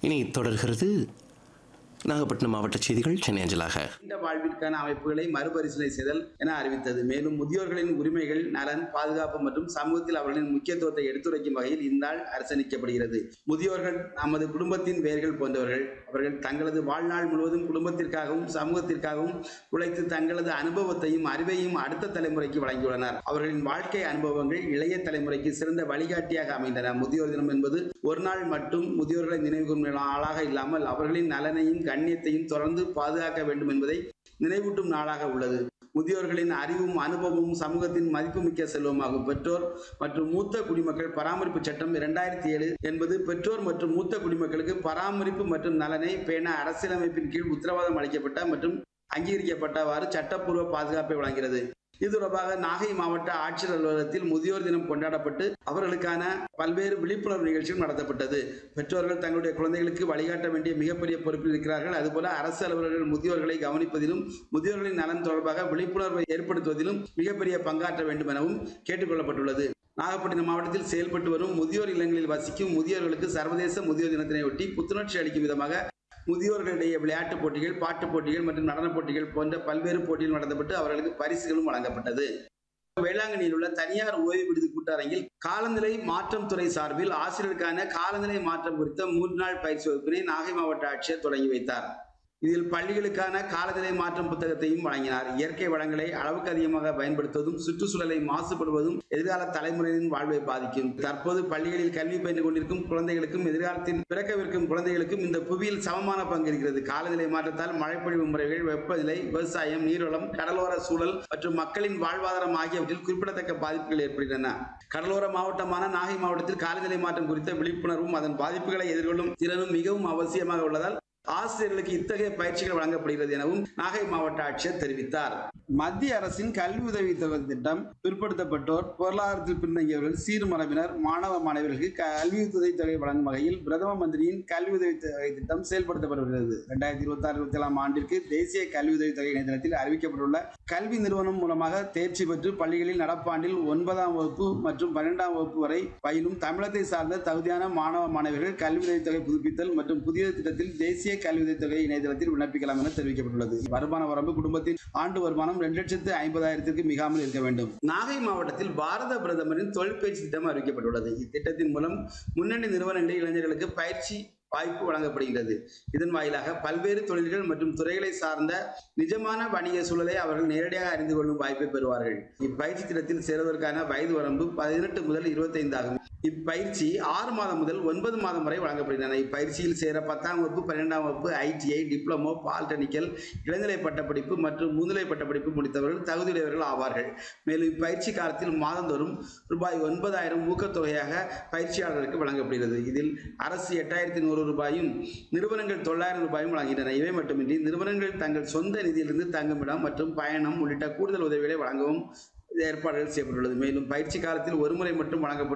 இனி தொடர்கிறது நாகப்பட்டினம் மாவட்ட செய்திகள் சென்னை அஞ்சலாக நீண்ட வாழ்விற்கான அமைப்புகளை மறுபரிசீலனை செய்தல் என அறிவித்தது மேலும் முதியோர்களின் உரிமைகள் நலன் பாதுகாப்பு மற்றும் சமூகத்தில் அவர்களின் முக்கியத்துவத்தை எடுத்துரைக்கும் வகையில் இந்நாள் அரசணிக்கப்படுகிறது முதியோர்கள் நமது குடும்பத்தின் வேர்கள் போன்றவர்கள் அவர்கள் தங்களது வாழ்நாள் முழுவதும் குடும்பத்திற்காகவும் சமூகத்திற்காகவும் உழைத்து தங்களது அனுபவத்தையும் அறிவையும் அடுத்த தலைமுறைக்கு வழங்கியுள்ளனர் அவர்களின் வாழ்க்கை அனுபவங்கள் இளைய தலைமுறைக்கு சிறந்த வழிகாட்டியாக அமைந்தன முதியோர் தினம் என்பது ஒரு நாள் மட்டும் முதியோர்களை நினைவுகூரும் நாளாக இல்லாமல் அவர்களின் நலனையும் கண்ணியத்தையும் தொடர்ந்து பாதுகாக்க வேண்டும் என்பதை நினைவூட்டும் நாளாக உள்ளது முதியோர்களின் அறிவும் அனுபவமும் சமூகத்தின் மதிப்புமிக்க செல்வமாகும் பெற்றோர் மற்றும் மூத்த குடிமக்கள் பராமரிப்பு சட்டம் இரண்டாயிரத்தி ஏழு என்பது பெற்றோர் மற்றும் மூத்த குடிமக்களுக்கு பராமரிப்பு மற்றும் நலனை பேண அரசியலமைப்பின் கீழ் உத்தரவாதம் அளிக்கப்பட்ட மற்றும் அங்கீகரிக்கப்பட்டவாறு சட்டப்பூர்வ பாதுகாப்பை வழங்குகிறது இது தொடர்பாக நாகை மாவட்ட ஆட்சியர் அலுவலகத்தில் முதியோர் தினம் கொண்டாடப்பட்டு அவர்களுக்கான பல்வேறு விழிப்புணர்வு நிகழ்ச்சிகள் நடத்தப்பட்டது பெற்றோர்கள் தங்களுடைய குழந்தைகளுக்கு வழிகாட்ட வேண்டிய மிகப்பெரிய பொறுப்பில் இருக்கிறார்கள் அதுபோல அரசு அலுவலர்கள் முதியோர்களை கவனிப்பதிலும் முதியோர்களின் நலன் தொடர்பாக விழிப்புணர்வை ஏற்படுத்துவதிலும் மிகப்பெரிய பங்காற்ற வேண்டும் எனவும் கேட்டுக்கொள்ளப்பட்டுள்ளது நாகப்பட்டினம் மாவட்டத்தில் செயல்பட்டு வரும் முதியோர் இல்லங்களில் வசிக்கும் முதியோர்களுக்கு சர்வதேச முதியோர் தினத்தினையொட்டி புத்துணர்ச்சி அளிக்கும் விதமாக முதியோர்களிடையே விளையாட்டுப் போட்டிகள் பாட்டுப் போட்டிகள் மற்றும் நடனப் போட்டிகள் போன்ற பல்வேறு போட்டிகள் நடத்தப்பட்டு அவர்களுக்கு பரிசுகளும் வழங்கப்பட்டது வேளாங்கண்ணியில் உள்ள தனியார் ஓய்வு விடுதி கூட்டரங்கில் காலநிலை மாற்றம் துறை சார்பில் ஆசிரியருக்கான காலநிலை மாற்றம் குறித்த மூன்று நாள் பயிற்சி வகுப்பினை நாகை மாவட்ட ஆட்சியர் தொடங்கி வைத்தார் இதில் பள்ளிகளுக்கான காலநிலை மாற்றம் புத்தகத்தையும் வழங்கினார் இயற்கை வளங்களை அளவுக்கு அதிகமாக பயன்படுத்துவதும் சுற்றுச்சூழலை மாசுபடுவதும் எதிர்கால தலைமுறையின் வாழ்வை பாதிக்கும் தற்போது பள்ளிகளில் கல்வி பயின்று கொண்டிருக்கும் குழந்தைகளுக்கும் எதிர்காலத்தில் பிறக்கவிருக்கும் குழந்தைகளுக்கும் இந்த புவியில் சமமான பங்கு இருக்கிறது காலநிலை மாற்றத்தால் மழைப்பொழிவு முறைகள் வெப்பநிலை விவசாயம் நீர்வளம் கடலோர சூழல் மற்றும் மக்களின் வாழ்வாதாரம் ஆகியவற்றில் குறிப்பிடத்தக்க பாதிப்புகள் ஏற்படுகின்றன கடலோர மாவட்டமான நாகை மாவட்டத்தில் காலநிலை மாற்றம் குறித்த விழிப்புணர்வும் அதன் பாதிப்புகளை எதிர்கொள்ளும் திறனும் மிகவும் அவசியமாக உள்ளதால் ஆசிரியர்களுக்கு இத்தகைய பயிற்சிகள் வழங்கப்படுகிறது எனவும் நாகை மாவட்ட ஆட்சியர் தெரிவித்தார் மத்திய அரசின் கல்வி உதவி தொகை திட்டம் பிற்படுத்தப்பட்டோர் பொருளாதாரத்தில் பின்தங்கியவர்கள் சீர்மரபினர் மாணவ மாணவர்களுக்கு கல்வி உதவி தொகை வழங்கும் வகையில் பிரதம மந்திரியின் கல்வி உதவி தொகை திட்டம் செயல்படுத்தப்பட்டு வருகிறது இரண்டாயிரத்தி இருபத்தி ஆறு இருபத்தி ஏழாம் ஆண்டிற்கு தேசிய கல்வி உதவி தொகை இணையதளத்தில் அறிவிக்கப்பட்டுள்ள கல்வி நிறுவனம் மூலமாக தேர்ச்சி பெற்று பள்ளிகளில் நடப்பாண்டில் ஒன்பதாம் வகுப்பு மற்றும் பன்னிரெண்டாம் வகுப்பு வரை பயிலும் தமிழகத்தை சார்ந்த தகுதியான மாணவ மாணவர்கள் கல்வி உதவித்தொகை புதுப்பித்தல் மற்றும் புதிய திட்டத்தில் தேசிய கல்வி உதவித்தொகை இணையதளத்தில் விண்ணப்பிக்கலாம் என தெரிவிக்கப்பட்டுள்ளது வருமான வரம்பு குடும்பத்தின் ஆண்டு வருமானம் இரண்டு லட்சத்து ஐம்பதாயிரத்திற்கு மிகாமல் இருக்க வேண்டும் நாகை மாவட்டத்தில் பாரத பிரதமரின் தொழில் பயிற்சி திட்டம் அறிவிக்கப்பட்டுள்ளது இத்திட்டத்தின் மூலம் முன்னணி நிறுவனங்களில் இளைஞர்களுக்கு பயிற்சி வாய்ப்பு வழங்கப்படுகிறது இதன் வாயிலாக பல்வேறு தொழில்கள் மற்றும் துறைகளை சார்ந்த நிஜமான வணிக சூழலை அவர்கள் நேரடியாக அறிந்து கொள்ளும் வாய்ப்பை பெறுவார்கள் இப்பயிற்சி திட்டத்தில் சேருவதற்கான வயது வரம்பு பதினெட்டு முதல் இருபத்தைந்து ஆகும் இப்பயிற்சி ஆறு மாதம் முதல் ஒன்பது மாதம் வரை வழங்கப்படுகின்றன இப்பயிற்சியில் சேர பத்தாம் வகுப்பு பன்னிரெண்டாம் வகுப்பு ஐடிஐ டிப்ளமோ பாலிடெக்னிக்கல் இளநிலை பட்டப்படிப்பு மற்றும் முதுநிலை பட்டப்படிப்பு முடித்தவர்கள் தகுதியுடையவர்கள் ஆவார்கள் மேலும் இப்பயிற்சி காலத்தில் மாதந்தோறும் ரூபாய் ஒன்பதாயிரம் ஊக்கத்தொகையாக பயிற்சியாளர்களுக்கு வழங்கப்படுகிறது இதில் அரசு எட்டாயிரத்தி நூறு ரூபாயும் நிறுவனங்கள் தொள்ளாயிரம் ரூபாயும் வழங்குகின்றன இவை மட்டுமின்றி நிறுவனங்கள் தங்கள் சொந்த நிதியிலிருந்து தங்குமிடம் மற்றும் பயணம் உள்ளிட்ட கூடுதல் உதவிகளை வழங்கவும் ஏற்பாடுகள் செய்யப்பட்டுள்ளது மேலும் பயிற்சி காலத்தில் ஒருமுறை மட்டும் வழங்கப்படும்